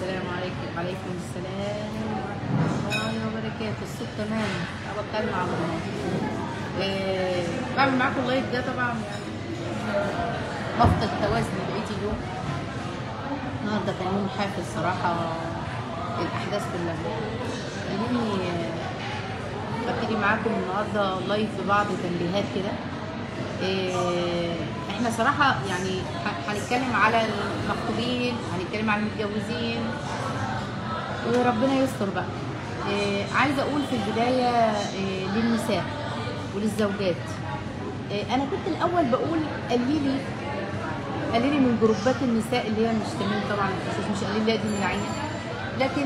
السلام عليكم وعليكم السلام ورحمة الله وبركاته الصوت تمام أنا بتكلم على الله إيه بعمل معاكم اللايف ده طبعا يعني بفقد توازن بقية اليوم النهارده كان يوم حافل صراحة الأحداث كلها خليني آه، ابتدي معاكم النهارده لايف ببعض تنبيهات كده إيه، احنا صراحه يعني ه- هنتكلم على المخطوبين هنتكلم على المتجوزين وربنا يستر بقى إيه، عايزه اقول في البدايه إيه، للنساء وللزوجات إيه، انا كنت الاول بقول قلي لي قلي لي من جروبات النساء اللي هي مش تمام طبعا مش مش قليل لي دي من عيني لكن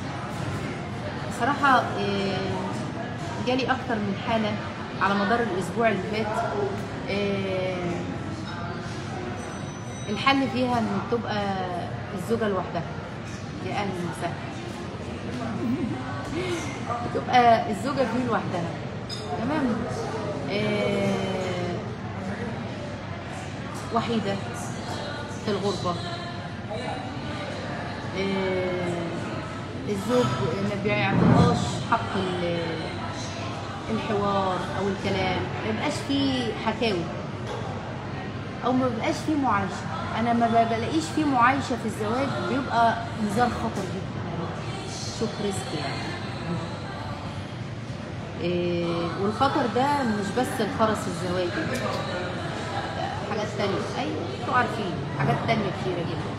صراحه إيه، جالي اكتر من حاله على مدار الاسبوع اللي فات إيه، الحل فيها ان تبقى الزوجه لوحدها يا اهلا وسهلا تبقى الزوجه دي لوحدها تمام إيه، وحيده في الغربه إيه، الزوج ما بيعطيهاش حق ال- الحوار او الكلام ما يبقاش فيه حكاوي او ما بيبقاش فيه معايشه انا ما بلاقيش فيه معايشه في الزواج بيبقى نزال خطر جدا شوف ريسك يعني إيه والخطر ده مش بس الخرس الزواجي لا، حاجات تانية ايوه انتوا عارفين حاجات تانية كتيرة جدا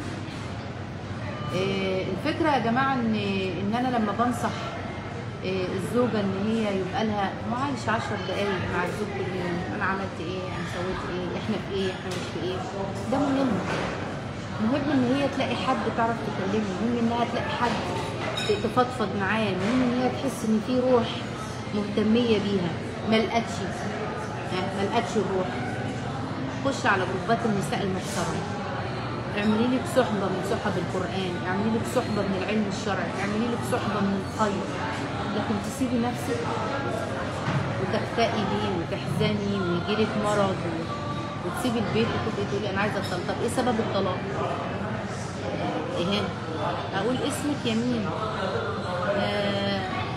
إيه الفكرة يا جماعة ان ان انا لما بنصح إيه الزوجة ان هي يبقى لها معايشة عشر دقايق مع الزوج كل يوم انا عملت ايه انا سويت ايه احنا في ايه احنا مش في ايه ده مهم مهم ان هي تلاقي حد تعرف تكلمه مهم انها تلاقي حد تفضفض معاه مهم ان هي تحس ان في روح مهتمية بيها ما لقتش ها، ما لقتش الروح خش على جروبات النساء المحترمة اعملي لك صحبة من صحب القرآن اعملي لك صحبة من العلم الشرعي اعملي لك صحبة من الخير لكن تسيبي نفسك وتكتئبي وتحزني ويجيلك مرض و- وتسيبي البيت وتبقي تقولي انا عايزه اطلق طب ايه سبب الطلاق؟ ايه اقول اسمك يمين آه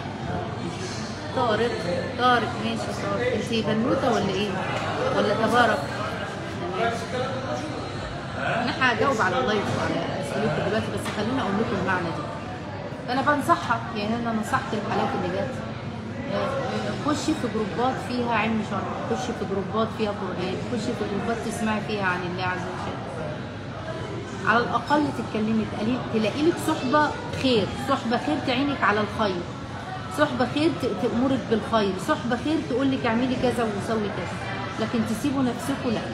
طارق طارق ماشي طارق انت بنوته ولا ايه؟ ولا تبارك؟ تمام انا هجاوب على اللايف وعلى اسئلتكم دلوقتي بس خليني اقول لكم المعنى دي انا بنصحها يعني انا نصحت الحالات اللي جت آه، آه، خشي في جروبات فيها علم شرع خشي في جروبات فيها قران خشي في جروبات تسمعي فيها عن الله عز وجل على الاقل تتكلمي تقلي- تلاقي لك صحبه خير صحبه خير تعينك على الخير صحبه خير ت- تامرك بالخير صحبه خير تقول لك اعملي كذا وسوي كذا لكن تسيبوا نفسكم لا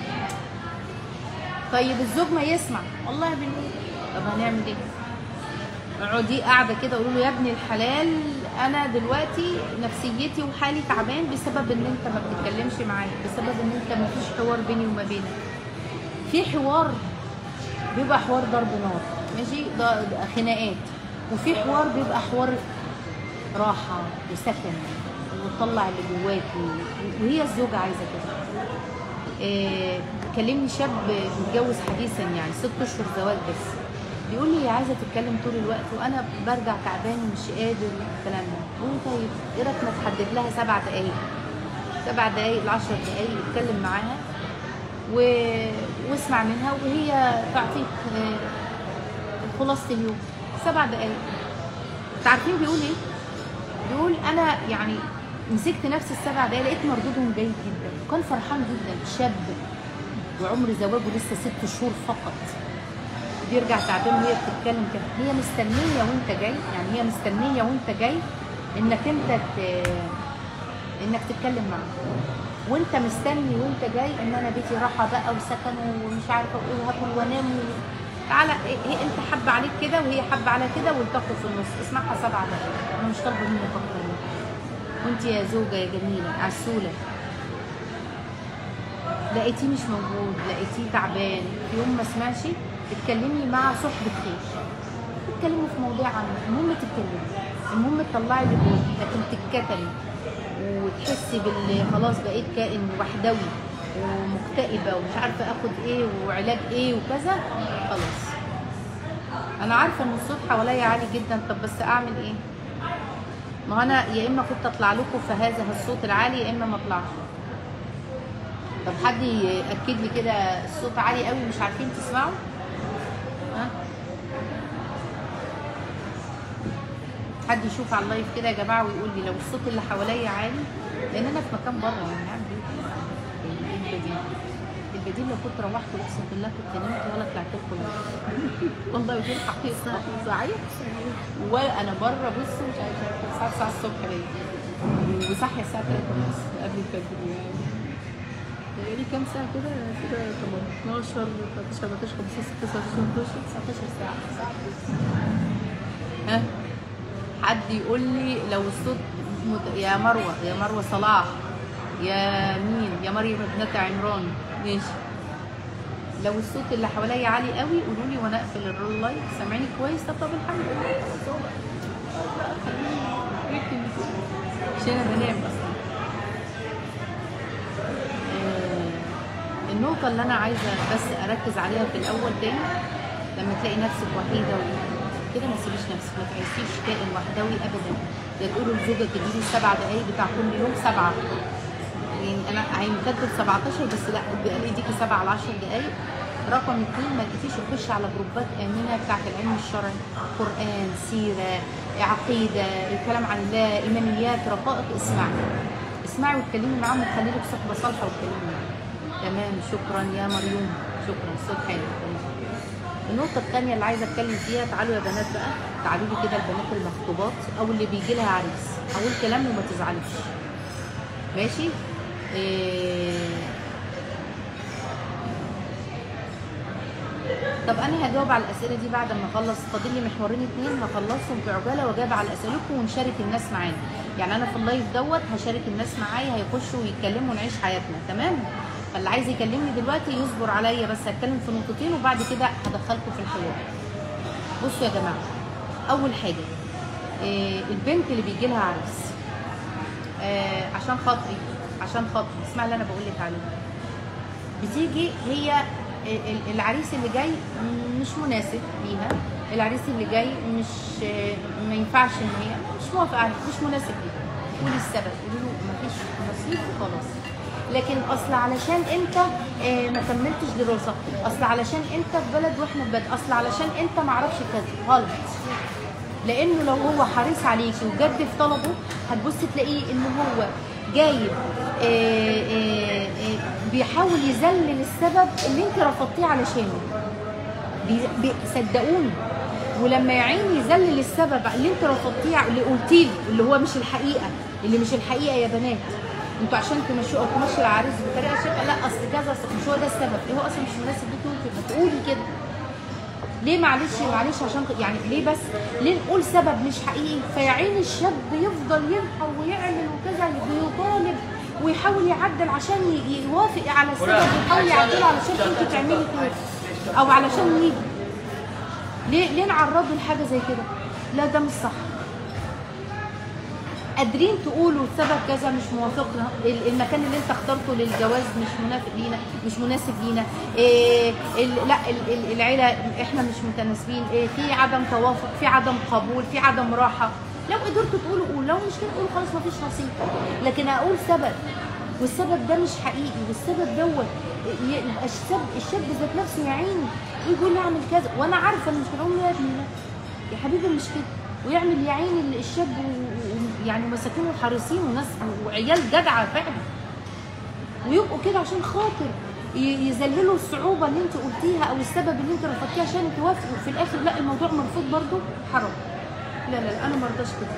طيب الزوج ما يسمع والله يا بنتي طب هنعمل ايه اقعدي قاعده كده قولوا له يا ابن الحلال انا دلوقتي نفسيتي وحالي تعبان بسبب ان انت ما بتتكلمش معايا بسبب ان انت ما فيش حوار بيني وما بينك في حوار بيبقى حوار ضرب نار ماشي ده ده خناقات وفي حوار بيبقى حوار راحه وسكن وتطلع اللي جواكي وهي الزوجه عايزه كده إيه، كلمني شاب متجوز حديثا يعني ست اشهر زواج بس بيقول لي هي عايزه تتكلم طول الوقت وانا برجع تعبان ومش قادر الكلام ده بقول له طيب ايه رايك ما تحدد لها سبع دقائق سبع دقائق لعشر دقائق اتكلم معاها و... واسمع منها وهي تعطيك آه، خلاصة اليوم سبع دقائق انت عارفين بيقول ايه؟ بيقول انا يعني مسكت نفسي السبع دقايق لقيت مردودهم جيد جدا وكان فرحان جدا شاب وعمر زواجه لسه ست شهور فقط بيرجع تعبان وهي بتتكلم كده هي مستنيه وانت جاي يعني هي مستنيه وانت جاي انك انت ت... انك تتكلم معاها وانت مستني وانت جاي ان انا بيتي راحه بقى وسكن ومش عارفه ايه وهاكل وانام و... تعالى هي هي انت حابه عليك كده وهي حابه على كده والتقوا في النص اسمعها سبع دقايق انا مش طالبه منك اكتر من كده. وانت يا زوجه يا جميله عسوله لقيتيه مش موجود لقيتيه تعبان في يوم ما سمعش اتكلمي مع صحبة خير اتكلموا في مواضيع عامة المهم تتكلمي المهم تطلعي اللي جواكي لكن تتكتمي وتحسي باللي خلاص بقيت كائن وحدوي ومكتئبة ومش عارفة اخد ايه وعلاج ايه وكذا خلاص انا عارفه ان الصوت حواليا عالي جدا طب بس اعمل ايه ما هو انا يا اما كنت اطلع لكم في هذا الصوت العالي يا اما ما اطلعش طب حد ياكد لي كده الصوت عالي قوي مش عارفين تسمعوا ها حد يشوف على اللايف كده يا جماعه ويقول لي لو الصوت اللي حواليا عالي لان انا في مكان بره يعني هعمل ايه البديل البديل لو كنت روحت اقسم بالله كنت نمت ولا طلعت لكم والله دي الحقيقه صحيح وانا بره بص مش عارفه الساعه 9 الصبح ليه وصاحيه الساعه 3 ونص قبل الفجر يعني بقالي كام ساعه كده كده 12 13 14 15 16 17 19 ساعه ها حد يقول لي لو الصوت مت... يا مروه يا مروه صلاح يا مين يا مريم ابنة عمران ماشي لو الصوت اللي حواليا عالي قوي قولوا لي وانا اقفل الرول لايت سامعيني كويس طب طب الحمد لله عشان انا بنام اصلا آه، النقطة اللي أنا عايزة بس أركز عليها في الأول تاني لما تلاقي نفسك وحيدة كده ما تسيبيش نفسك ما تعيشيش كائن وحدوي أبدا يا تقولوا لزوجك اديني السبع دقايق بتاع كل يوم سبعة يعني انا هيمتد 17 بس لا قال لي اديكي 7 على 10 دقائق رقم اثنين ما تجيش تخش على جروبات امنه بتاعت العلم الشرعي قران سيره عقيده الكلام عن الله ايمانيات رقائق اسمعي اسمعي واتكلمي معاهم وخلي لك صحبه صالحه واتكلمي معاهم تمام شكرا يا مريم شكرا الصوت حلو النقطة الثانية اللي عايزة اتكلم فيها تعالوا يا بنات بقى تعالوا لي كده البنات المخطوبات او اللي بيجي لها عريس هقول كلام وما تزعلوش ماشي إيه... طب انا هجاوب على الاسئله دي بعد ما اخلص فاضل لي محورين اتنين هخلصهم في عجاله واجاوب على اسئلتكم ونشارك الناس معانا يعني انا في اللايف دوت هشارك الناس معايا هيخشوا ويتكلموا ونعيش حياتنا تمام فاللي عايز يكلمني دلوقتي يصبر عليا بس هتكلم في نقطتين وبعد كده هدخلكم في الحوار بصوا يا جماعه اول حاجه إيه البنت اللي بيجي لها عريس آه عشان خاطري عشان خاطري اسمع اللي انا بقول لك عليه بتيجي هي ال- العريس اللي جاي مش مناسب ليها العريس اللي جاي مش ما ينفعش ان هي مش موافقه عليه مش مناسب ليها قولي السبب قولي له مفيش نصيب وخلاص لكن اصل علشان انت آه، ما كملتش دراسه اصل علشان انت في بلد واحنا في بلد اصل علشان انت ما اعرفش كذا غلط لانه لو هو حريص عليكي وجد في طلبه هتبص تلاقيه ان هو جايب آه، آه، آه، بيحاول يذلل السبب اللي انت رفضتيه علشانه بي- بي- صدقوني ولما يا عيني يذلل السبب اللي انت رفضتيه ع- اللي قلتيه له، اللي هو مش الحقيقه اللي مش الحقيقه يا بنات انتوا عشان تمشوا او تمشوا العريس بطريقه شبه لا اصل كذا أصل مش هو ده السبب اللي هو اصلا مش مناسب ليكي انت ما تقولي كده ليه معلش معلش عشان خ- يعني ليه بس ليه نقول سبب مش حقيقي فيا عيني الشاب يفضل ينحر ويعمل وكذا بيطالب ويحاول يعدل عشان ي- يوافق على السبب ويحاول يعدله علشان انت تعملي كده او علشان يجي ليه ليه نعرضه لحاجه زي كده لا ده مش صح قادرين تقولوا سبب كذا مش موافقنا ال- المكان اللي انت اخترته للجواز مش منافق لينا مش مناسب لينا إيه ال- لا ال- ال- العيله احنا مش متناسبين إيه في عدم توافق في عدم قبول في عدم راحه لو قدرتوا تقولوا قولوا لو مش كده قولوا خلاص مفيش نصيب لكن اقول سبب والسبب ده مش حقيقي والسبب دوت ي- يبقى الشاب الشاب ذات نفسه يا عيني يقول لي اعمل كذا وانا عارفه ان مش كده اقول له يا ابني لا يا حبيبي مش كده ويعمل يا عيني الشاب و- و- يعني مساكين وحريصين وناس وعيال جدعه فعلا ويبقوا كده عشان خاطر ي- يذللوا الصعوبه اللي انت قلتيها او السبب اللي انت رفضتيه عشان توافقوا وفي الاخر لا الموضوع مرفوض برضه حرام لا لا لا انا ما ارضاش كده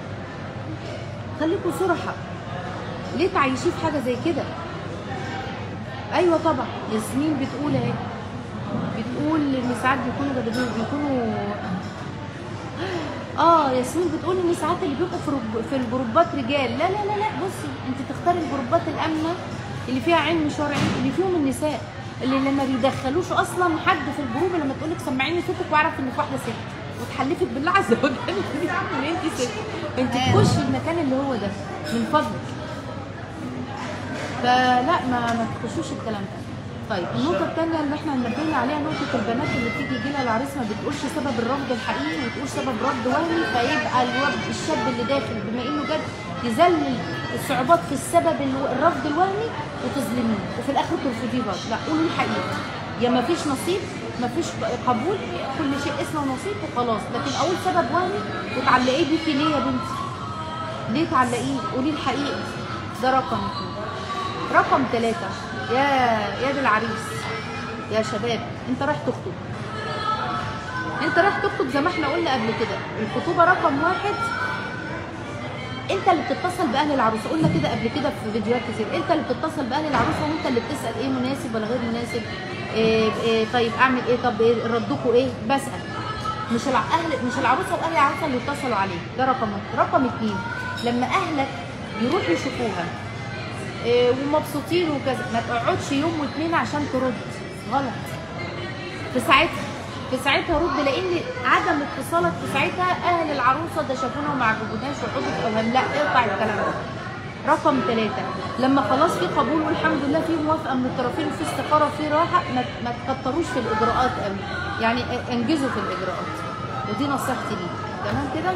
خليكم صرحة ليه تعيشيه في حاجه زي كده ايوه طبعا ياسمين بتقول اهي بتقول ان ساعات بيكونوا جددين بيكونوا اه ياسمين بتقول ان ساعات اللي بيبقوا في رب- في الجروبات رجال لا لا لا لا بصي انت تختاري الجروبات الامنه اللي فيها علم شرعي اللي فيهم النساء اللي لما بيدخلوش اصلا حد في الجروب لما تقول لك سمعيني صوتك واعرف انك واحده ست وتحلفك بالله عز وجل ان انت ست انت تخشي المكان اللي هو ده من فضلك فلا ما ما تخشوش الكلام ده طيب النقطة الثانية اللي احنا نبهنا عليها نقطة البنات اللي بتيجي يجي لها العريس ما بتقولش سبب الرفض الحقيقي وتقول سبب رفض وهمي فيبقى الواد الشاب اللي داخل بما انه جد يذلل الصعوبات في السبب الو- الرفض الوهمي وتظلميه وفي الاخر ترفضيه برضه لا قولي الحقيقة يا ما فيش نصيب ما فيش قبول كل شيء اسمه نصيب وخلاص لكن اقول سبب وهمي وتعلقيه بيكي ليه يا بنتي؟ ليه تعلقيه؟ قولي الحقيقة ده رقم اثنين رقم ثلاثة يا يا دي العريس يا شباب انت رايح تخطب انت رايح تخطب زي ما احنا قلنا قبل كده الخطوبة رقم واحد انت اللي بتتصل باهل العروسه قلنا كده قبل كده في فيديوهات كتير انت اللي بتتصل باهل العروسه وانت اللي بتسال ايه مناسب ولا غير مناسب إيه إيه طيب اعمل ايه طب إيه ردكم ايه بسال مش الاهل مش العروسه واهل العروسه اللي يتصلوا عليك ده رقم واحد رقم اتنين لما اهلك يروحوا يشوفوها إيه ومبسوطين وكذا ما تقعدش يوم واتنين عشان ترد غلط في ساعتها في ساعتها رد لان عدم اتصالك في ساعتها اهل العروسه ده شافونا وما عجبوناش وحطوا في اوهام لا اقطع الكلام ده رقم ثلاثة لما خلاص في قبول والحمد لله في موافقة من الطرفين وفي استخارة وفي راحة ما, ما تكتروش في الإجراءات قوي يعني انجزوا في الإجراءات ودي نصيحتي ليك تمام كده؟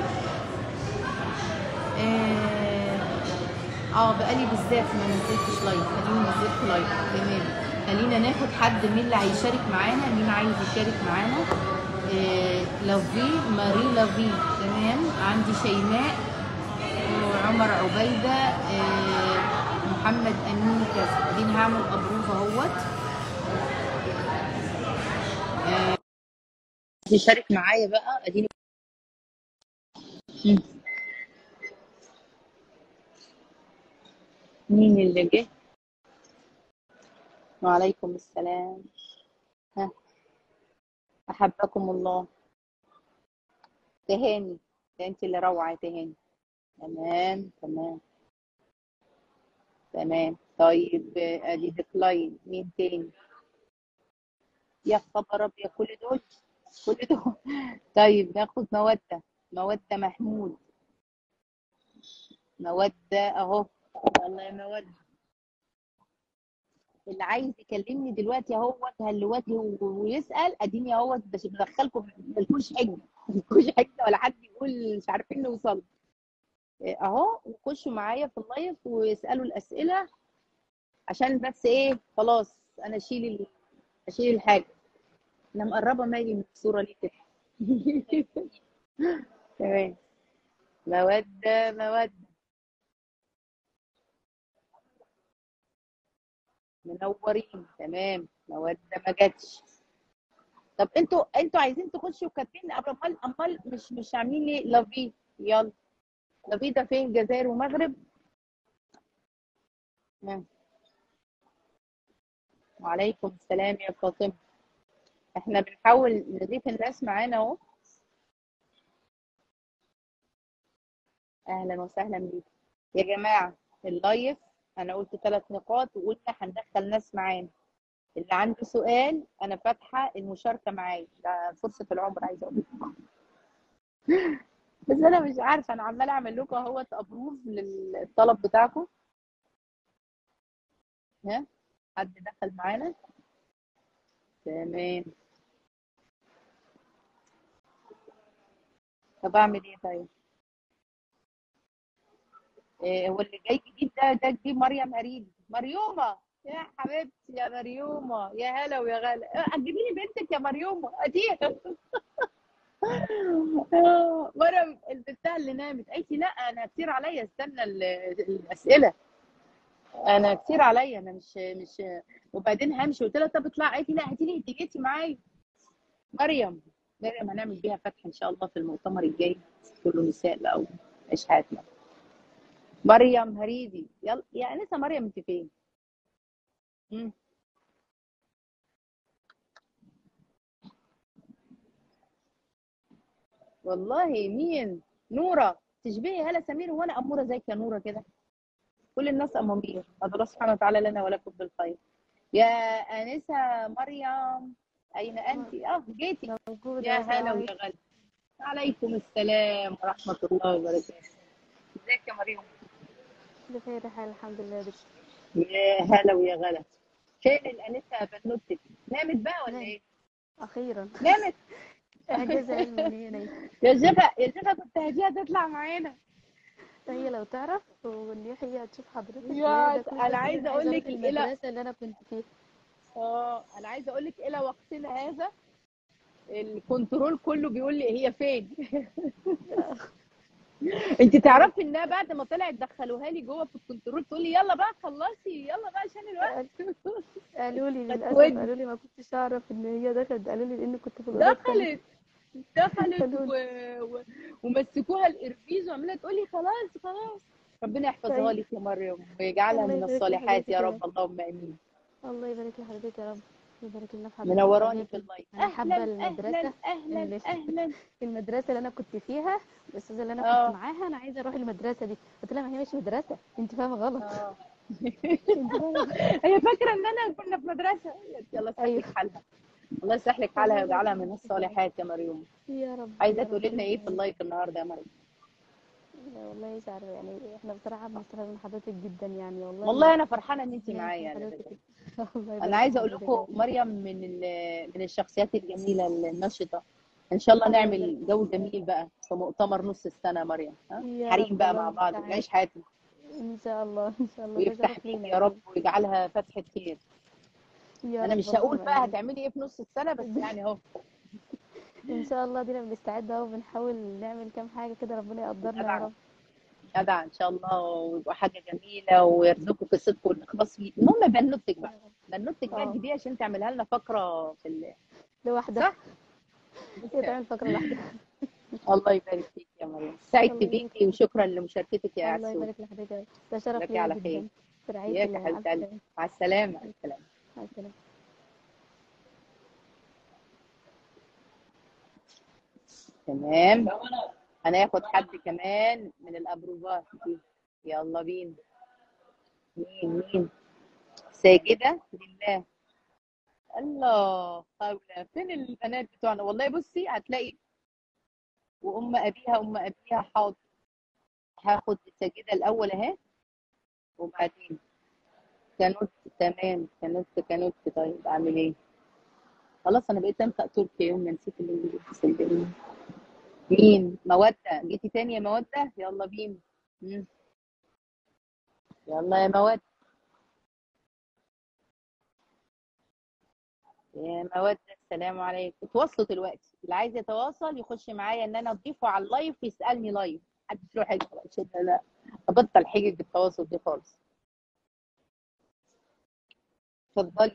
آه، اه بقالي بالذات ما نزلتش لايف اديني نزلت لايف تمام خلينا ناخد حد مين اللي هيشارك معانا مين عايز يشارك معانا آه لافي ماري لافي تمام عندي شيماء وعمر عبيده آه محمد امين كذا اديني هعمل ابروف اهوت آه، يشارك معايا بقى اديني مم. مين اللي جه وعليكم السلام ها احبكم الله تهاني ده انت اللي روعه يا تهاني تمام تمام تمام طيب آه، ادي ديكلاين مين تاني يا خبر ابيض كل دول كل دول طيب ناخد مودة مودة محمود مودة اهو والله يا مودة اللي عايز يكلمني دلوقتي اهوت هل وجهه ويسال اديني اهوت بس بدخلكم ملكوش حجه ملكوش حجه ولا حد يقول مش عارفين نوصل اهو وخشوا معايا في اللايف واسالوا الاسئله عشان بس ايه خلاص انا اشيل ال- اشيل الحاجه انا مقربه مالي من الصوره ليه كده تمام مودة مودة منورين تمام مودة ما جاتش طب انتوا انتوا عايزين تخشوا كاتبين امال امال مش مش عاملين ليه لافي يلا لافي ده فين جزائر ومغرب نعم. وعليكم السلام يا فاطمة احنا بنحاول نضيف الناس معانا اهو اهلا وسهلا بيكم يا جماعة اللايف انا قلت ثلاث نقاط وقلنا هندخل ناس معانا اللي عنده سؤال انا فاتحة المشاركة معايا ده فرصة العمر عايزة اقول لكم بس انا مش عارفة انا عمالة اعمل لكم اهوت ابروف للطلب بتاعكم ها حد دخل معانا تمام طب اعمل ايه طيب إيه هو اللي جاي جديد ده ده جديد مريم هريد مريومه يا حبيبتي يا مريومه يا هلا ويا غلا آه، هتجيبي لي بنتك يا مريومه اديها آه، مريم البتاع اللي نامت قالت لي لا انا كتير عليا استنى ال- الاسئله انا كتير عليا انا مش مش وبعدين همشي قلت لها طب اطلعي قالت لي لا هاتي لي انتيجيتي معايا مريم مريم هنعمل بيها فتح ان شاء الله في المؤتمر الجاي كله نساء بقى وعيش حياتنا مريم هريدي يلا يا انسه مريم انت فين؟ مم. والله مين؟ نوره تشبهي هلا سمير وانا اموره زيك يا نوره كده كل الناس امامير ادعو الله سبحانه وتعالى لنا ولكم بالخير يا انسه مريم اين انت؟ اه جيتي موجودة يا السلام هلا عليكم ويا غلا عليكم السلام ورحمه الله وبركاته ازيك يا مريم؟ بخير حال الحمد لله بك يا هلا ويا غلا فين الانسه بنوتك نامت بقى ولا نام. ايه اخيرا نامت اعجاز علمي ان هي نايمة. يا جفا يا جفا كنت هديها تطلع معانا هي لو تعرف وان هي تشوف حضرتك يا وهي ده كل أنا شيء. عايزة أقول أروح لك الإله- المدرسة اللي انا كنت فيها اه انا عايزه اقول لك الى وقتنا هذا الكنترول كله بيقول لي هي فين انت تعرفي انها بعد ما طلعت دخلوها لي جوه في الكنترول تقول لي يلا بقى خلصي يلا بقى عشان الوقت قالوا لي للاسف هتودي. قالوا لي ما كنتش اعرف ان هي دخلت قالوا لي لان كنت في الأوضة التانية. دخلت دخلت قالوا و... و... ومسكوها الارفيز وعماله تقول لي خلاص خلاص ربنا يحفظها طيب. لك يا مريم ويجعلها الله من يبارك في الصالحات يا حضرتك رب اللهم امين الله يبارك لحضرتك يا رب يبارك لنا في حضرتك منوراني في اللايف انا حابه اهلا المدرسه اهلا اللي- اهلا اهلا المدرسه اللي انا كنت فيها الاستاذه اللي انا آه. كنت معاها انا عايزه اروح المدرسه دي قلت لها ما هي مش مدرسه انت فاهمه غلط اه انت فاهمه غلط. هي فاكره ان انا كنا في مدرسه يلا يسهل أيوة. لك حالها الله يصلح لك حالها ويجعلها من الصالحات يا مريم يا رب عايزه يا رب. تقولي لنا ايه في اللايف النهارده يا مريم لا والله مش عارفه يعني احنا بصراحه بنستفاد من حضرتك جدا يعني والله والله انا فرحانه ان انت ربنا معايا يخلي يا حضرتك. نبيل. الله يبارك انا عايزه في اقول حضرتك. لكم مريم من ال- من الشخصيات الجميله النشطه ان شاء الله الله نعمل يبارك. جو جميل بقى في مؤتمر نص السنه يا مريم ها يا حريم رب بقى والله مع بعض المستعان. ونعيش حياتنا ان شاء الله ان شاء الله ده ويفتح شرف فيك لينا يا رب ويجعلها فتحه خير يا انا رب مش هقول اللهم بقى آمين. هتعملي ايه في نص السنه بس يعني اهو ان شاء الله دينا بنستعد اهو بنحاول نعمل كام حاجه كده ربنا يقدرنا يا طبعاً. رب جدع ان شاء الله ويبقى حاجه جميله ويرزقك الصدق والاخلاص فيه المهم بنوتك بقى بنوتك بقى آه. دي عشان تعملها لنا فقره في ال... لوحدها صح؟ هي تعمل فقره لوحدها الله يبارك فيك يا مريم سعدت الله يبارك بيكي وشكرا لمشاركتك يا الله عسول يبارك لحضرتك ده شرف لك ليا على جدا خير. في رعايه إياك الله يا حبيبة مع قلبي. السلامه مع السلامه مع السلامه مع السلامه تمام هناخد حد كمان من الابروفات دي يلا بينا مين مين ساجده لله الله حول فين البنات بتوعنا والله بصي هتلاقي وام ابيها ام ابيها حاضر هاخد الساجده الاول اهي وبعدين كانوت تمام كانوت كانوت طيب اعمل ايه خلاص انا بقيت انطق تركي يوم ما نسيت الانجليزي صدقيني مين مودة جيتي تاني يا مودة يلا بينا مم. يلا يا مودة يا مودة السلام عليكم تواصلوا دلوقتي اللي عايز يتواصل يخش معايا ان انا اضيفه على اللايف يسالني لايف محدش له حاجه عشان لا ابطل حجج التواصل دي خالص اتفضلي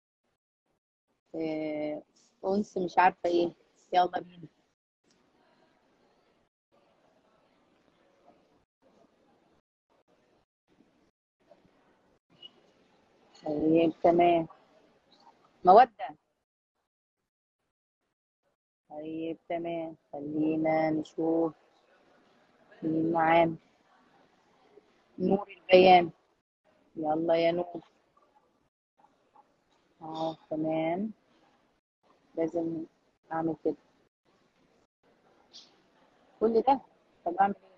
آه، انس مش عارفه ايه يلا بينا طيب تمام مودة طيب تمام خلينا نشوف مين معانا نور البيان يلا يا نور اه تمام لازم اعمل كده كل ده طب اعمل ايه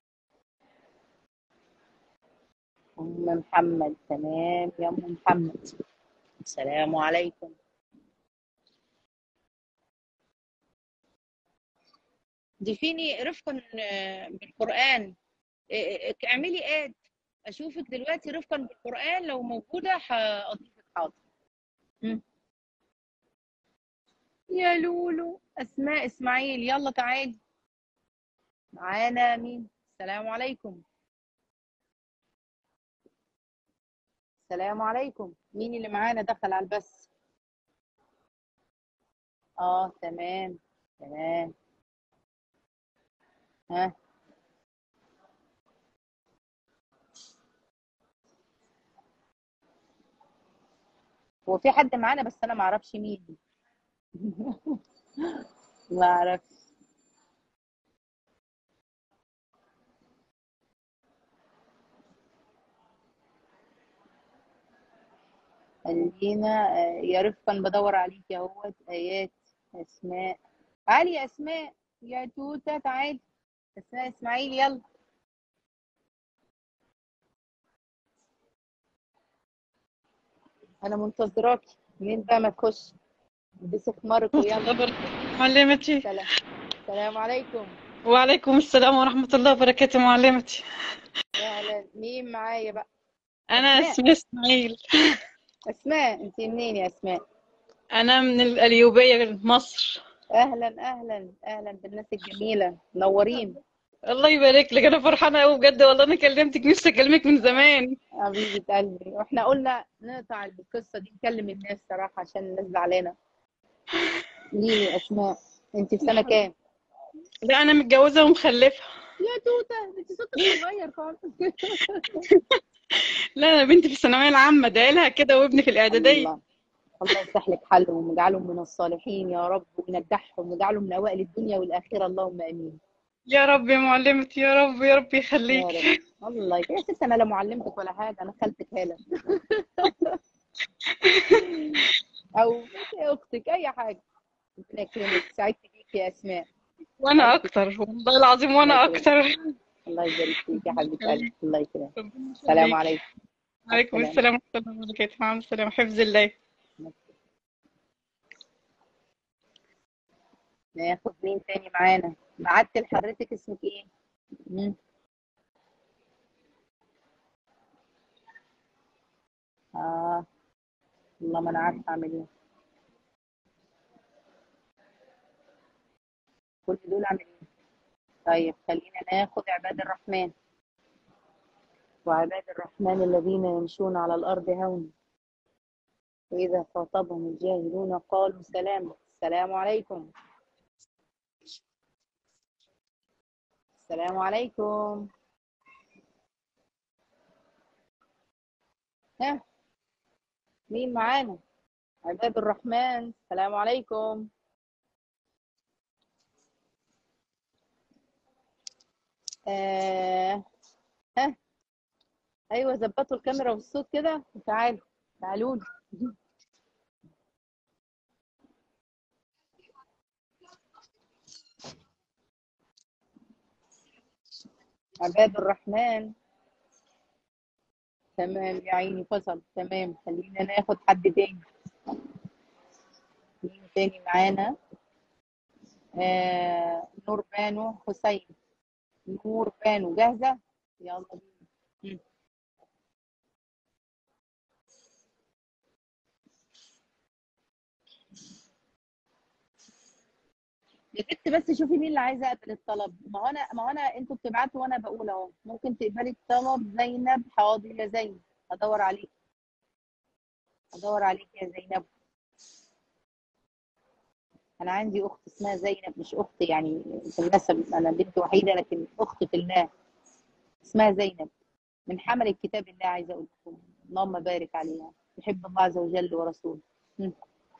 ام محمد تمام يا ام محمد السلام عليكم ضيفيني رفقا آه، بالقرآن آه، آه، اعملي اد اشوفك دلوقتي رفقا بالقرآن لو موجودة هأضيفك حاضر مم. يا لولو اسماء اسماعيل يلا تعالي معانا مين السلام عليكم السلام عليكم مين اللي معانا دخل على البث اه تمام تمام ها هو في حد معانا بس انا ما اعرفش مين ما اعرفش خلينا آه، يا رفقا بدور عليك يا هوت ايات اسماء تعالي يا اسماء يا توته تعالي اسماء اسماعيل يلا انا منتظراكي مين بقى ما تخش البسي خمارك ويلا خبر معلمتي سلام السلام عليكم وعليكم السلام ورحمة الله وبركاته معلمتي يا اهلا مين معايا بقى أنا اسماء اسمي إسماعيل اسماء انت منين يا اسماء أنا من القليوبية مصر اهلا اهلا اهلا بالناس الجميله منورين الله يبارك لك أنا فرحانة أوي بجد والله أنا كلمتك نفسي أكلمك من زمان حبيبه قلبي واحنا قلنا نقطع القصه دي نكلم الناس صراحه عشان الناس زعلانه ليه يا اسماء انت في سنه كام لا أنا متجوزة ومخلفة يا توته انت صوتك صغير خالص لا أنا بنتي في الثانوية العامة دايلها كده وابني في الإعدادية الله الله يصلح لك حالهم ويجعلهم من الصالحين يا رب وينجحهم ويجعلهم من اوائل الدنيا والاخره اللهم امين يا رب يا معلمتي يا رب يا رب يا يخليك رب الله يكرمك يا ست انا لا معلمتك ولا حاجه انا خالتك هاله او اختك اي حاجه ربنا يكرمك سعدت بيك يا اسماء وأنا سعدت أكتر والله العظيم وأنا الله يكرمك. أكتر الله يبارك فيك يا حبيبه قلبي الله يكرمك ربنا السلام يخليك عليكم عليكم السلام السلام ورحمة الله وبركاته مع السلامة حفظ الله ناخد مين تاني معانا بعت لحضرتك اسمك ايه مم. اه والله ما انا عارفه اعمل ايه كل دول اعمل ايه طيب خلينا ناخد عباد الرحمن وعباد الرحمن الذين يمشون على الارض هونا واذا خاطبهم الجاهلون قالوا سلاما السلام عليكم السلام عليكم ها مين معانا عباد الرحمن السلام عليكم آه. ها ايوه ظبطوا الكاميرا والصوت كده تعالوا تعالوا لي عباد الرحمن تمام يا عيني فصل تمام خلينا ناخد حد تاني مين تاني معانا آه نور بانو حسين نور بانو جاهزة يلا بينا مم. يا ست بس شوفي مين اللي عايزه اقبل الطلب ما هو انا ما هو انا انتوا بتبعتوا وانا بقول اهو ممكن تقبلي الطلب زينب حاضر يا زينب هدور عليك هدور عليك يا زينب انا عندي اخت اسمها زينب مش اخت يعني في النسب انا بنت وحيده لكن اخت في الله اسمها زينب من حمل كتاب الله عايزه اقول لكم اللهم بارك عليها يحب الله عز وجل ورسوله مم.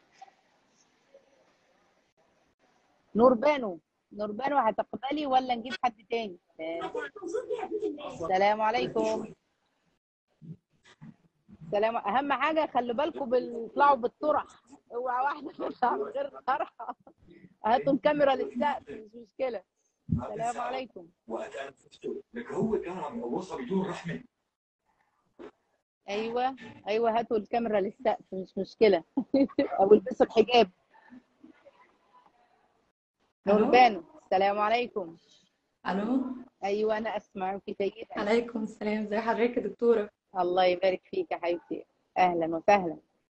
نور بانو نور بانو هتقبلي ولا نجيب حد تاني آه، السلام عليكم السلام اهم حاجه خلي بالكم بيطلعوا بالطرح اوعى واحده تطلع من غير طرحه هاتوا الكاميرا للسقف مش مشكله السلام عليكم وقت انا شفته لك هو كان عم يقوصها بدون رحمه ايوه ايوه هاتوا الكاميرا للسقف مش مشكله او البسوا الحجاب نور الو بانو السلام عليكم الو ايوه انا اسمعك سيدا عليكم السلام ازي حضرتك يا دكتوره الله يبارك فيك يا حبيبتي اهلا وسهلا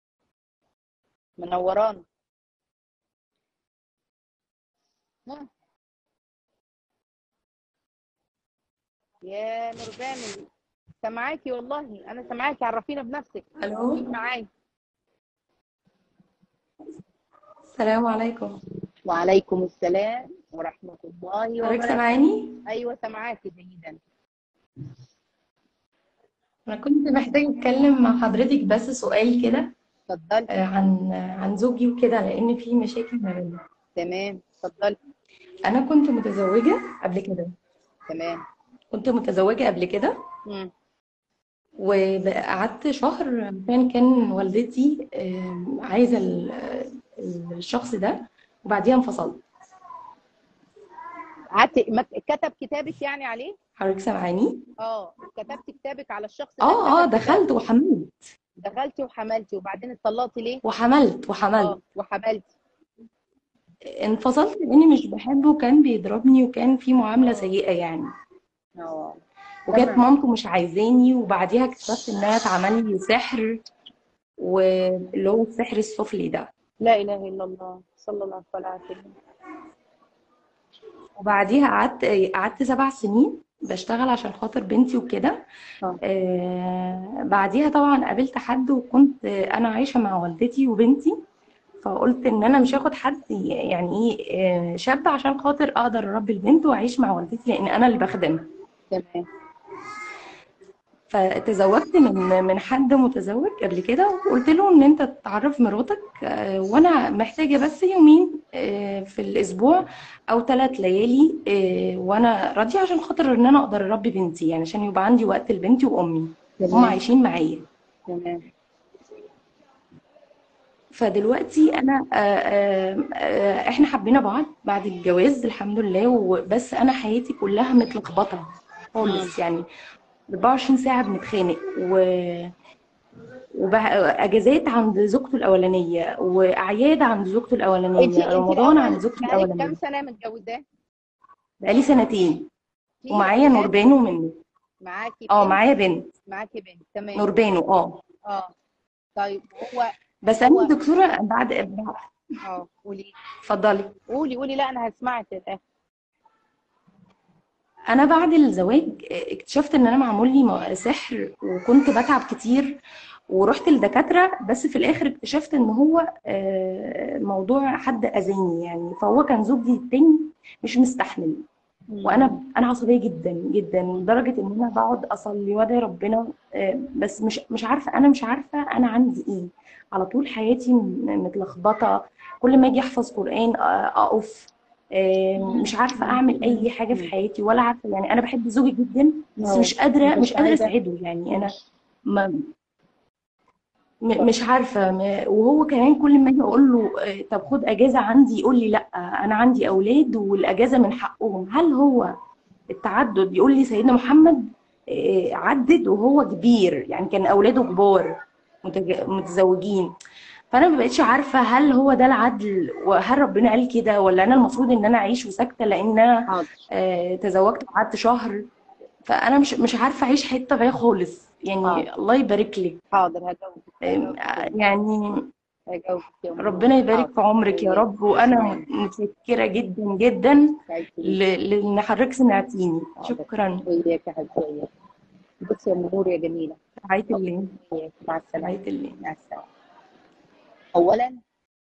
منورانا ها. يا نوربان سامعاكي والله انا سامعاكي عرفينا بنفسك الو مين معايا السلام عليكم وعليكم السلام ورحمة الله حضرتك وبركاته سامعاني ايوه سامعاكي جيدا انا كنت محتاجه اتكلم مع حضرتك بس سؤال كده اتفضلي آه، عن عن زوجي وكده لان في مشاكل ما بيننا تمام اتفضلي انا كنت متزوجه قبل كده تمام كنت متزوجه قبل كده مم. وقعدت شهر عشان كان والدتي آه، عايزه ال- ال- الشخص ده وبعديها انفصلت قعدت ما- كتب كتابك يعني عليه حضرتك سامعاني اه كتبت كتابك على الشخص ده اه اه كتب كتاب دخلت وحملت دخلتي وحملتي وبعدين اتطلقتي ليه؟ وحملت وحملت اه وحملتي انفصلت لاني مش بحبه وكان بيضربني وكان في معاملة سيئة يعني اه وكانت تمام. مامته مش عايزاني وبعديها اكتشفت انها اتعمل لي سحر واللي هو السحر السفلي ده لا اله الا الله صلى الله عليه وسلم وبعديها قعدت قعدت سبع سنين بشتغل عشان خاطر بنتي وكده اه آه بعديها طبعا قابلت حد وكنت انا عايشه مع والدتي وبنتي فقلت ان انا مش هاخد حد يعني ايه آه، شاب عشان خاطر اقدر اربي البنت واعيش مع والدتي لان انا اللي بخدمها تمام فتزوجت من من حد متزوج قبل كده وقلت له ان انت تعرف مراتك آه، وانا محتاجه بس يومين آه، في الاسبوع او ثلاث ليالي آه، وانا راضيه عشان خاطر ان انا اقدر اربي بنتي يعني عشان يبقى عندي وقت لبنتي وامي هم تمام عايشين معايا تمام فدلوقتي انا آه، آه، آه، احنا حبينا بعض بعد الجواز الحمد لله وبس انا حياتي كلها متلخبطه خالص يعني 24 ساعه بنتخانق و واجازات عند زوجته الاولانيه واعياد عند زوجته انت الاولانيه انت رمضان عند الاول زوجته بقالك كام الاولانيه سنه متجوزاه؟ بقالي سنتين في ومعايا اولاد نوربانو منه معاكي اه بنت معايا بنت معاكي بنت تمام نوربانو اه اه طيب هو بس هو انا دكتوره بعد بعد- اه قولي اتفضلي قولي قولي لا انا هسمعك للاخر انا بعد الزواج اكتشفت ان انا معمول لي م- سحر وكنت بتعب كتير ورحت لدكاترة بس في الاخر اكتشفت ان هو آه، موضوع حد اذاني يعني فهو كان زوجي التاني مش مستحمل وانا انا عصبيه جدا جدا لدرجه ان انا بقعد اصلي وادعي ربنا آه، بس مش مش عارفه انا مش عارفه انا عندي ايه على طول حياتي م- متلخبطه كل ما اجي احفظ قران آه، اقف آه، مش عارفه اعمل اي حاجه في حياتي ولا عارفه يعني انا بحب زوجي جدا بس اه مش قادره مش مش قادره عايزه اساعده يعني انا ما م- مش عارفه م- وهو كمان كل ما اجي اقول له آه، طب خد اجازه عندي يقول لي لا انا عندي اولاد والاجازه من حقهم هل هو التعدد يقول لي سيدنا محمد آه، عدد وهو كبير يعني كان اولاده كبار متج- متزوجين فانا ما بقتش عارفه هل هو ده العدل وهل ربنا قال كده ولا انا المفروض ان انا اعيش وساكته لان انا حاضر آه، تزوجت وقعدت شهر فانا مش مش عارفه اعيش حياه طبيعيه خالص يعني حاضر الله يبارك لك حاضر هجاوبك آم، هجاوبك يعني هجاوبك يا ام ربنا نور يبارك حاضر في عمرك يا وياك رب وانا تسلمي متشكره جدا جدا سعيد بيك ل- لان حضرتك سمعتيني حاضر شكرا وياك يا حبيبتي وياك بصي يا ام نور يا جميله رعايه الله وياك مع السلامه رعايه الله مع السلامه اولا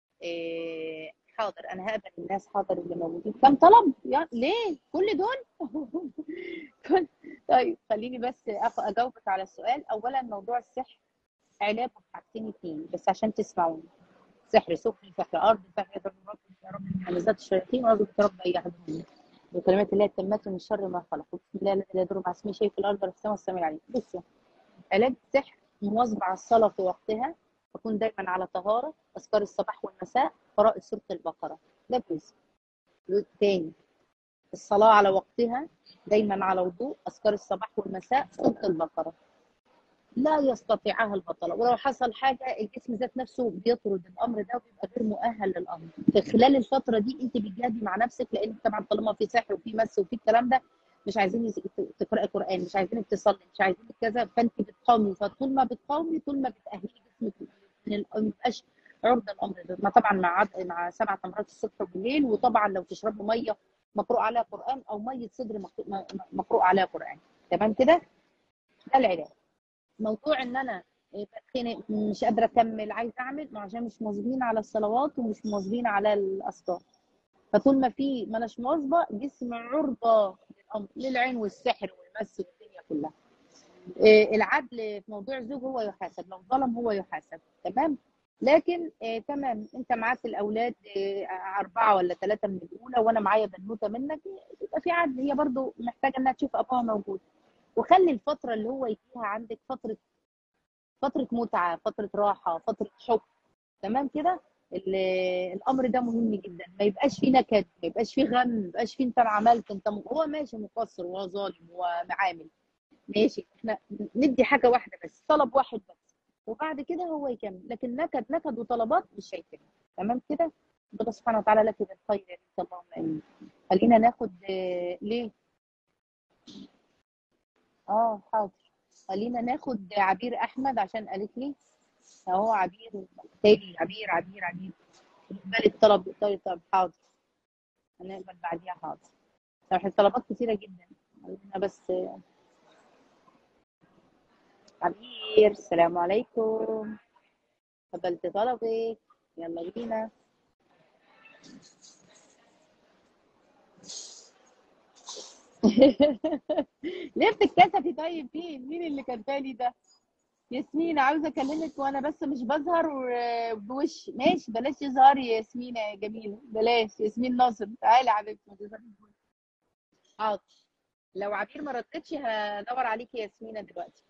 إيه حاضر انا هقبل الناس حاضر اللي موجودين كم طلب يا ليه كل دول كل طيب خليني بس أخ- اجاوبك على السؤال اولا موضوع السحر علاجه بحاجتين اتنين بس عشان تسمعوني سحر سفلي سحر ارض سحر يا رب يا رب من همزات الشياطين واعوذ بك يا رب اي احد منهم بكلمات الله التامات من شر ما خلق بسم الله الذي لا يضر مع اسمه شيء في الارض ولا في السماء والسميع العليم بصوا علاج السحر مواظبة على الصلاة في وقتها أكون دايما على طهارة أذكار الصباح والمساء قراءة سورة البقرة ده جزء جزء تاني الصلاة على وقتها دايما على وضوء أذكار الصباح والمساء سورة البقرة لا يستطيعها البطلة ولو حصل حاجة الجسم ذات نفسه بيطرد الأمر ده وبيبقى غير مؤهل للأمر في خلال الفترة دي أنت بتجاهدي مع نفسك لأن طبعا طالما في سحر وفي مس وفي الكلام ده مش عايزين يس- تقرأي قرآن مش عايزينك تصلي مش عايزينك كذا فأنت بتقاومي فطول ما بتقاومي طول ما بتأهلي جسمك إن الأ- ما يبقاش عرضة الأمر ده ما طبعا مع عد- مع سبع تمرات الصبح وبالليل وطبعا لو تشربوا مية مقروء عليها قرآن أو مية صدر مقروء م- مقروء عليها قرآن تمام كده ده العلاج موضوع ان انا بتخنق مش قادره اكمل عايزه اعمل ما عشان مش مواظبين على الصلوات ومش مواظبين على الاذكار فطول ما في ما اناش مواظبه جسم عرضه للامر للعين والسحر والمس والدنيا كلها إيه، العدل في موضوع الزوج هو يحاسب لو ظلم هو يحاسب تمام لكن إيه تمام انت معاك الاولاد إيه اربعه ولا ثلاثه من الاولى وانا معايا بنوته منك يبقى في عدل هي برضو محتاجه انها تشوف ابوها موجود وخلي الفتره اللي هو يجيها عندك فتره فتره متعه فتره راحه فتره حب تمام كده ال- الامر ده مهم جدا ما يبقاش فيه نكد ما يبقاش فيه غم ما يبقاش فيه انت عملت انت م... هو ماشي مقصر وهو ظالم ومعامل ماشي احنا ندي حاجه واحده بس طلب واحد بس وبعد كده هو يكمل لكن نكد نكد وطلبات مش هيكمل تمام كده ربنا سبحانه وتعالى لك بالخير يا بنت اللهم امين خلينا ناخد آه، ليه اه حاضر خلينا ناخد عبير احمد عشان قالت لي اهو عبير تاني عبير عبير عبير بالنسبه لي الطلب طيب طب حاضر هنقبل بعديها حاضر صراحة الطلبات كتيرة جدا خلينا بس عبير السلام عليكم قبلت طلبك يلا بينا ليه بتتكسفي طيب مين مين اللي كان تاني ده ياسمين عاوزه اكلمك وانا بس مش بظهر و- بوش ماشي بلاش يظهري يا ياسمين يا جميله بلاش ياسمين ناصر تعالي يا حبيبتي ما تظهريش بوش. حاضر لو عبير ما ردتش هدور عليكي يا ياسمينه دلوقتي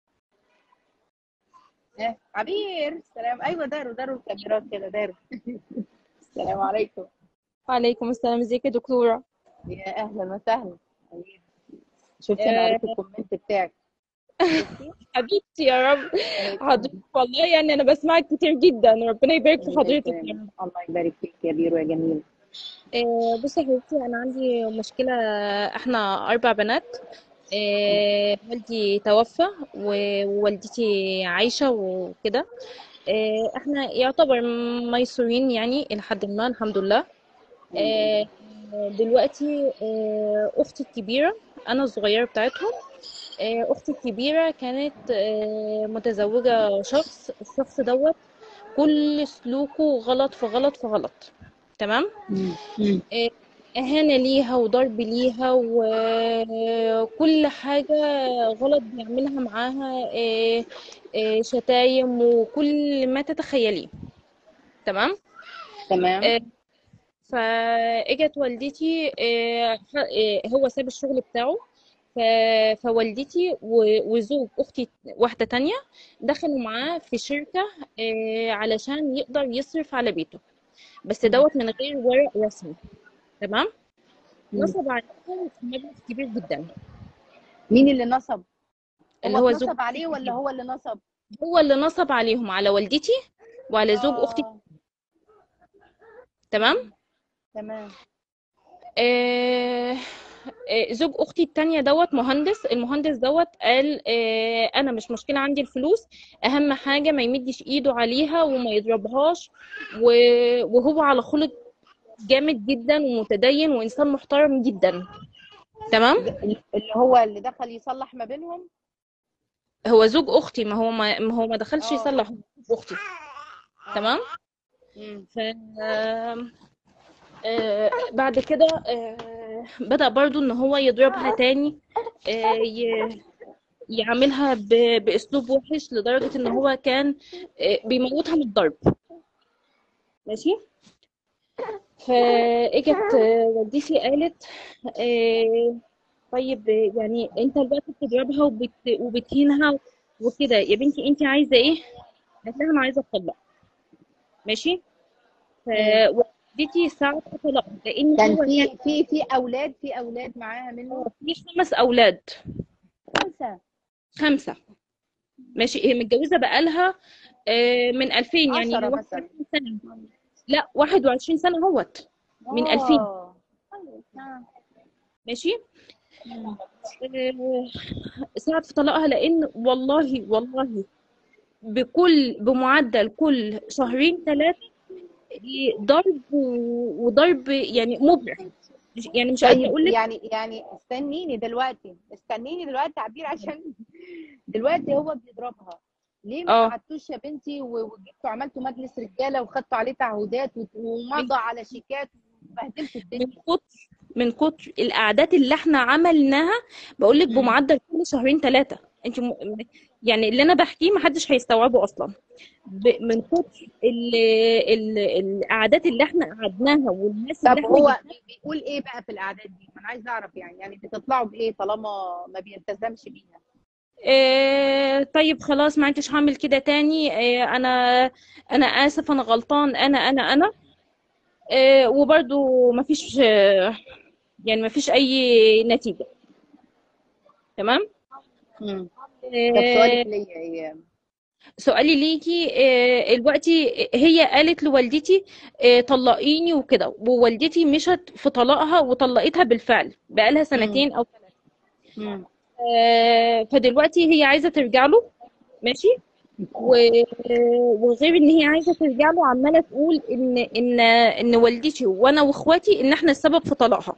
اه عبير سلام ايوه داروا داروا الكاميرات كده داروا السلام عليكم وعليكم السلام ازيك يا دكتورة يا اهلا وسهلا حبيبي. شفتي انا قريت الكومنت بتاعك شفتي؟ حبيبتي يا رب حضرتك والله يعني انا بسمعك كتير جدا ربنا يبارك في الله حضرتك يا يكرمك. رب الله يبارك فيك يا بيرو يا جميل آه، بصي يا حبيبتي انا عندي مشكلة احنا اربع بنات آه، والدي توفى و- ووالدتي عايشة وكده آه، احنا يعتبر ميسورين يعني الى حد ما الحمد لله آه، دلوقتي آه، اختي الكبيرة انا الصغيرة بتاعتهم آه، اختي الكبيرة كانت آه، متزوجة شخص الشخص دوت كل سلوكه غلط في غلط في غلط تمام مم. مم. آه، إهانة ليها وضرب ليها وكل حاجة غلط بيعملها معاها آه، آه، شتايم وكل ما تتخيليه تمام تمام آه، فاجت والدتي آه، ح- آه، هو ساب الشغل بتاعه ف- فوالدتي و- وزوج اختي واحده تانية دخلوا معاه في شركه آه، علشان يقدر يصرف على بيته بس دوت من غير ورق رسمي تمام مم. نصب عليهم مبلغ كبير جدا مين اللي نصب اللي هو هو زوج اتنصب اختي عليه ولا الكبير هو اللي نصب هو اللي نصب عليهم على والدتي وعلى زوج اختي اه تمام تمام آه، آه، زوج اختي التانية دوت مهندس المهندس دوت قال آه، انا مش مشكلة عندي الفلوس اهم حاجة ما يمدش ايده عليها وما يضربهاش و- وهو على خلق جامد جدا ومتدين وانسان محترم جدا تمام اللي هو اللي دخل يصلح ما بينهم هو زوج اختي ما هو ما ما هو ما دخلش اه يصلح هو زوج اختي تمام مم. ف آه، آه، بعد كده آه، بدأ برضو ان هو يضربها تاني آه، ي- يعملها ب- باسلوب وحش لدرجة ان هو كان آه، بيموتها من الضرب ماشي فاجت آه، والدتي قالت آه، طيب آه، يعني انت دلوقتي بتضربها وبت... وبتهينها وكده يا بنتي انت عايزة ايه قالت لها انا عايزة اتطلق ماشي مم. فوالدتي ساعدت في طلاقها لان كان هو كان في في في اولاد في اولاد معاها منه في خمس اولاد خمسه خمسة ماشي هي متجوزة بقالها آه، من 2000 يعني عشرة مثلا 21 سنة لا 21 سنة اهوت من 2000 اه آه. ماشي مم. آه، ساعد في طلاقها لان والله والله بكل بمعدل كل شهرين ثلاثة ضرب و- وضرب يعني مبرح مش- يعني مش قادرة طيب اقول لك يعني يعني استنيني دلوقتي استنيني دلوقتي تعبير عشان دلوقتي هو بيضربها ليه ما اه قعدتوش يا بنتي و- وجبتوا عملتوا مجلس رجاله وخدتوا عليه تعهدات وت- من ومضى على شيكات وبهدلتوا من الدنيا كتر من كتر القعدات اللي احنا عملناها بقول لك مم. بمعدل كل شهرين ثلاثة انت م... يعني اللي انا بحكيه محدش هيستوعبه اصلا ب... من كتر ال... ال... القعدات اللي احنا قعدناها والناس اللي طب احنا هو جبناها بي- بيقول ايه بقى في الاعداد دي ما انا عايزه اعرف يعني يعني بتطلعوا بايه طالما ما بيلتزمش بيها اه... طيب خلاص ما انتش هعمل كده تاني اه... انا انا اسف انا غلطان انا انا انا اه... وبرضو مفيش اه... يعني مفيش اي نتيجة تمام مم. طب اه... سؤالك ليا ايه سؤالي ليكي آه، دلوقتي هي قالت لوالدتي آه، طلقيني وكده ووالدتي مشت في طلاقها وطلقتها بالفعل بقالها سنتين او ثلاثة مم. آه، فدلوقتي هي عايزة ترجع له ماشي و- وغير ان هي عايزة ترجع له عمالة تقول ان ان ان والدتي وانا واخواتي ان احنا السبب في طلاقها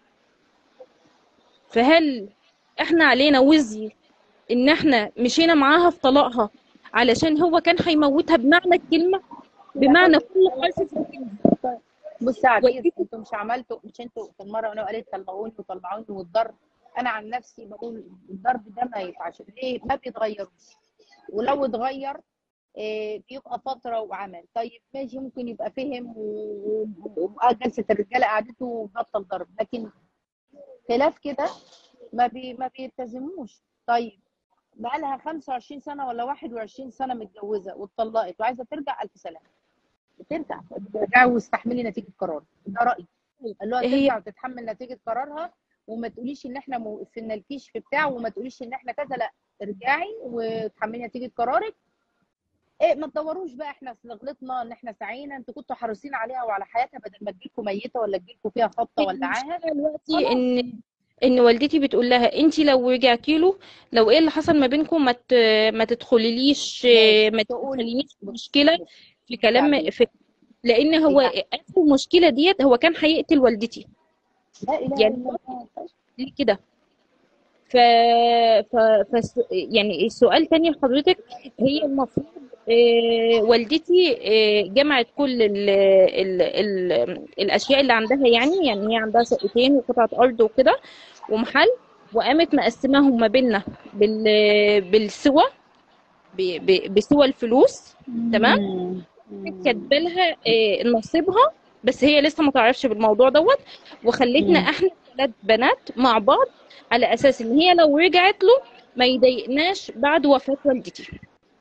فهل احنا علينا وزي ان احنا مشينا معاها في طلاقها علشان هو كان هيموتها بمعنى الكلمة بمعنى كل حرف في الكلمة بص يا عزيز والدتي انتوا مش عملتوا مش انتوا في المره وانا قالت طلعوني وطلعوني والضرب انا عن نفسي بقول الضرب ده ما ينفعش ليه ما بيتغيروش ولو اتغير آه، بيبقى فتره وعمل طيب ماشي ممكن يبقى فهم و- و- وجلسه الرجاله قعدته وبطل ضرب لكن خلاف كده ما بي ما بيلتزموش طيب بقى لها 25 سنه ولا 21 سنه متجوزه واتطلقت وعايزه ترجع الف سلامه ترجع ترجع واستحملي نتيجه قرار ده رايي قال له هي ترجع وتتحمل نتيجه قرارها وما تقوليش ان احنا موقفين الكيش في بتاع وما تقوليش ان احنا كذا لا ارجعي وتحملي نتيجه قرارك ايه ما تدوروش بقى احنا أصل غلطنا ان احنا سعينا انتوا كنتوا حريصين عليها وعلى حياتها بدل ما تجيلكم ميته ولا تجيلكم فيها خبطه ولا عاهه المشكلة دلوقتي خلاص ان ان والدتي بتقول لها انت لو رجعتي له لو ايه اللي حصل ما بينكم ما ت- ما تدخليليش ماشي ما تقول تدخلينيش في بص مشكله بص في يا كلام عزيز في لان هو يا اخر المشكله ديت هو كان هيقتل والدتي لا اله يعني الا هو الله ليه كده ف... ف... ف... يعني السؤال تاني لحضرتك هي المفروض آه، والدتي آه، جمعت كل ال... ال... ال... الأشياء اللي عندها يعني يعني هي عندها شقتين وقطعة أرض وكده ومحل وقامت مقسماهم ما بيننا بال... بالسوى ب... ب... بسوى الفلوس تمام مم. مم. كاتبه لها آه، نصيبها بس هي لسه ما تعرفش بالموضوع دوت وخلتنا مم. احنا ثلاث بنات مع بعض على اساس ان هي لو رجعت له ما يضايقناش بعد وفاة والدتي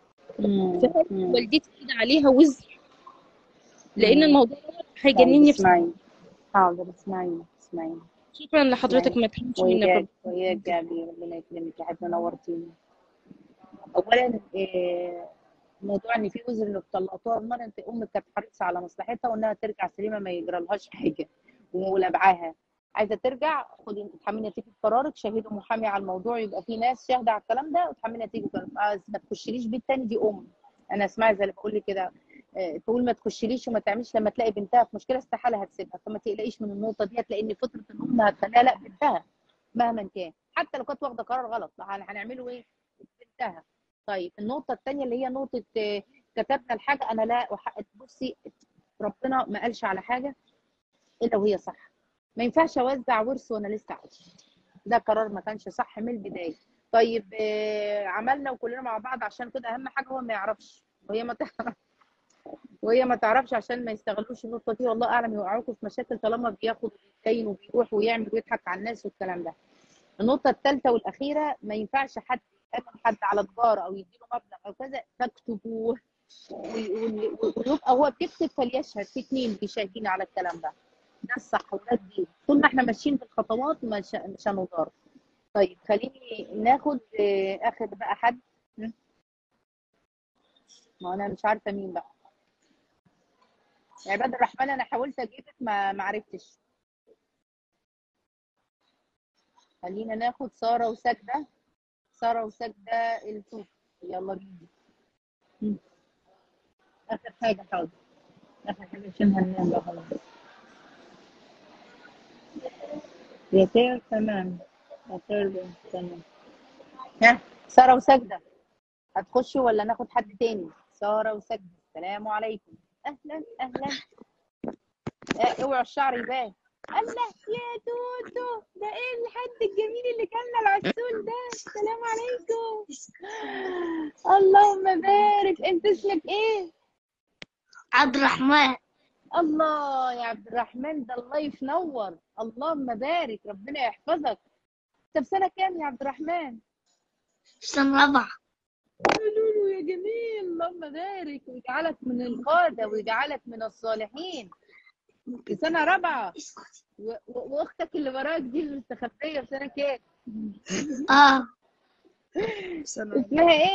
مم. فهل مم. والدتي كده عليها وزر لان مم. الموضوع دوت طيب هيجنني في اسمعيني حاضر اسمعيني اسمعيني شكرا لحضرتك اسمعيني ما تحرمش منك وياك ربنا وياك يا عبير ربنا يكرمك يا حبيبي نورتيني اولا إيه، موضوع ان في وزر اللي طلقتوها المره انت امك كانت حريصه على مصلحتها وانها ترجع سليمه ما يجرالهاش حاجه ولبعاها عايزه ترجع خدي تحملي نتيجه قرارك شهدوا محامي على الموضوع يبقى في ناس شاهده على الكلام ده وتحملي نتيجه قرارك آه، ما تخشليش بيت تاني دي ام انا اسمعي زي اللي بقول لك كده آه، تقول ما تخشليش وما تعملش لما تلاقي بنتها في مشكله استحاله هتسيبها فما تقلقيش من النقطه ديت لان فطره الام هتخليها لا بنتها مهما كان حتى لو كانت واخده قرار غلط هن- هنعمله ايه بنتها طيب النقطه الثانيه اللي هي نقطه آه، كتبنا الحاجه انا لا وحق بصي ربنا ما قالش على حاجه الا وهي صح ما ينفعش اوزع ورث وانا لسه عايشه ده قرار ما كانش صح من البدايه طيب آه، عملنا وكلنا مع بعض عشان كده اهم حاجه هو ما يعرفش وهي ما تعرف وهي ما تعرفش عشان ما يستغلوش النقطه دي والله اعلم يوقعوكم في مشاكل طالما بياخد ويتكين وبيروح ويعمل ويضحك على الناس والكلام ده النقطه الثالثه والاخيره ما ينفعش حد يأمن حد على تجاره او يديله مبلغ او كذا تكتبوه وي- وي- ويبقى هو بيكتب فليشهد في اثنين بيشاهدين على الكلام ده ده الصح وده الدين طول ما احنا ماشيين بالخطوات مش مش هنضار طيب خليني ناخد آه، اخر بقى حد م? ما انا مش عارفه مين بقى عباد الرحمن انا حاولت اجيبك ما ما عرفتش خلينا ناخد ساره وسجده ساره وسجده الفوق يلا بينا م. اخر حاجه حاضر اخر حاجه عشان هننام بقى خلاص يا سير تمام يا سير تمام ها ساره وسجده هتخشوا ولا ناخد حد تاني ساره وسجده السلام عليكم اهلا اهلا آه، اوعوا الشعر يبان الله يا توتو ده ايه الحد الجميل اللي كلنا العسول ده السلام عليكم اللهم بارك انت اسمك ايه عبد الرحمن الله يا عبد الرحمن ده اللايف نور اللهم بارك ربنا يحفظك انت في سنه كام يا عبد الرحمن سنة رابعة قولوا له يا جميل اللهم بارك ويجعلك من القاده ويجعلك من الصالحين في سنه رابعه و- و- واختك اللي وراك دي المستخبيه في سنه كام اه اسمها ايه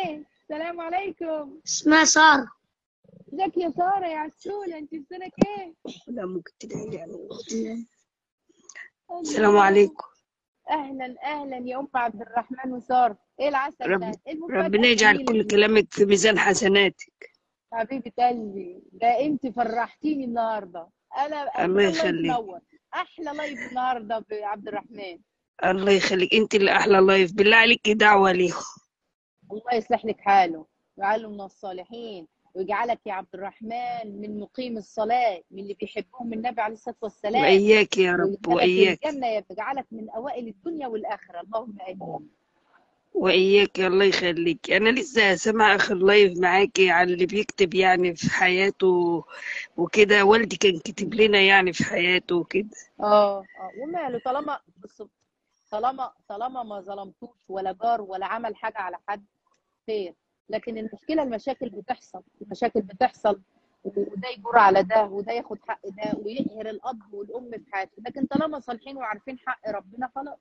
السلام عليكم اسمها سارة ازيك يا ساره يا عسوله انت في سنه كام لا ممكن تدعي لي يعني أختي. السلام عليكم اهلا اهلا يا ام عبد الرحمن وساره ايه العسل رب ده ايه المفاجاه ربنا يجعل الجميله كل دي كلامك في ميزان حسناتك حبيبه قلبي ده انت فرحتيني النهارده انا الله الله يخليك ينور احلى لايف النهارده بعبد الرحمن الله يخليك انت اللي احلى لايف بالله عليك دعوة ليهم الله يصلح لك حاله ويجعله من الصالحين ويجعلك يا عبد الرحمن من مقيم الصلاة من اللي بيحبهم النبي عليه الصلاة والسلام وإياك يا رب ويدخلك وإياك الجنة يجعلك من أوائل الدنيا والآخرة اللهم آمين وإياك الله يخليك أنا لسه سامعة آخر لايف معاكي عن اللي بيكتب يعني في حياته وكده والدي كان كاتب لنا يعني في حياته وكده اه اه وماله طالما بص طالما طالما ما ظلمتوش ولا جار ولا عمل حاجة على حد خير لكن المشكلة المشاكل بتحصل المشاكل بتحصل وده يجور على ده وده ياخد حق ده ويقهر الأب والأم في حياته لكن طالما صالحين وعارفين حق ربنا خلاص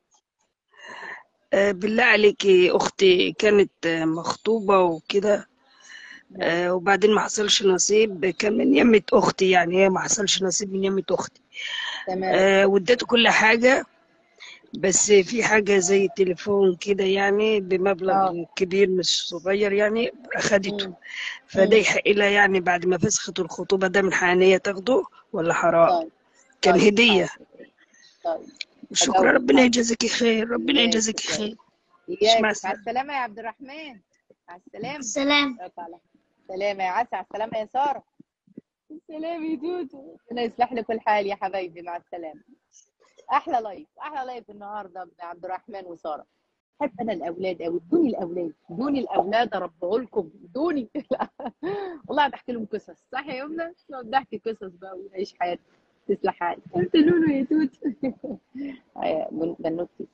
آه، بالله عليكي أختي كانت آه، مخطوبة وكده نعم آه، وبعدين ما حصلش نصيب كان من يمة أختي يعني هي ما حصلش نصيب من يمة أختي تمام آه، واديته كل حاجة بس في حاجة زي التليفون كده يعني اه بمبلغ كبير مش صغير يعني أخدته مم. فده مم. يحق لها يعني بعد ما فسخت الخطوبة ده من حقانية تاخده ولا حرام طيب كان طيب هدية حاضر طيب شكرا أجاوب ربنا حاضر يجازيكي خير ربنا ماشي يجازيكي كويس خير مش إياك مع على السلامة السلامة يا عبد الرحمن على السلامة السلام يا تعالى سلامة يا عسى على السلامة يا سارة السلام يا توتو ربنا يصلح لك الحال يا حبايبي مع السلامة أحلى لايف أحلى لايف النهاردة بعبد الرحمن وسارة بحب أنا الأولاد أوي ادوني الأولاد ادوني الأولاد أربعه لكم ادوني لا. والله بحكي لهم قصص صح يا يمنى؟ نقعد نحكي قصص بقى ونعيش حياتنا تسلى حالي انت لولو يا توت يا بن- بنوتي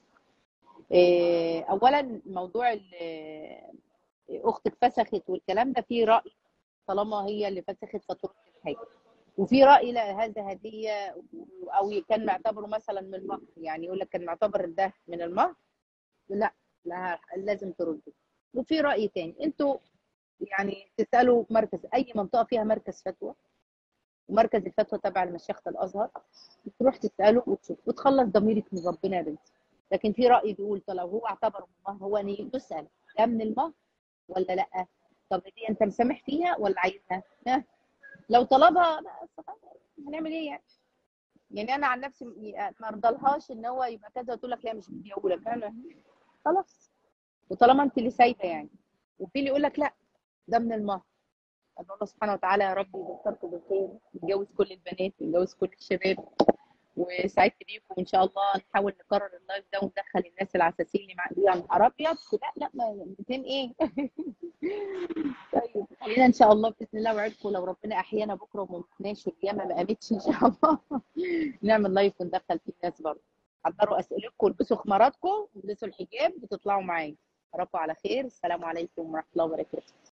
إيه، اولا موضوع ال- اختك فسخت والكلام ده فيه راي طالما هي اللي فسخت فترد الحاجه وفي راي لا هذا هديه او كان معتبره مثلا من المهر يعني يقول لك كان معتبر ده من المهر لا لا لازم ترده وفي راي تاني انتوا يعني تسالوا مركز اي منطقه فيها مركز فتوى ومركز الفتوى تبع لمشيخه الازهر تروح تساله وتشوف وتخلص ضميرك من ربنا يا بنتي لكن في راي بيقول طب لو هو اعتبره من المهر هو ني- يسال ده من المهر ولا لا طب دي انت مسامح فيها ولا عايزها ها لو طلبها بس خلاص، هنعمل ايه يعني يعني انا عن نفسي م- ما ارضلهاش ان هو يبقى كذا وتقول لك لا مش مديهولك انا خلاص وطالما انت اللي سايبه يعني وفي اللي يقول لك لا ده من المهر أدعو الله سبحانه وتعالى يا رب يذكركم بالخير يتجوز كل البنات ويتجوز كل الشباب وسعدت بيكم وان شاء الله نحاول نكرر اللايف ده وندخل الناس العساسين اللي معايا يا نهار ابيض لا لا ما 200 ايه طيب خلينا ان شاء الله باذن الله وعدكم لو ربنا احيانا بكره وما متناش والقيامه ما قامتش ان شاء الله نعمل لايف وندخل فيه الناس برضه حضروا اسئلتكم والبسوا خماراتكم والبسوا الحجاب وتطلعوا معايا أراكم على خير السلام عليكم ورحمه الله وبركاته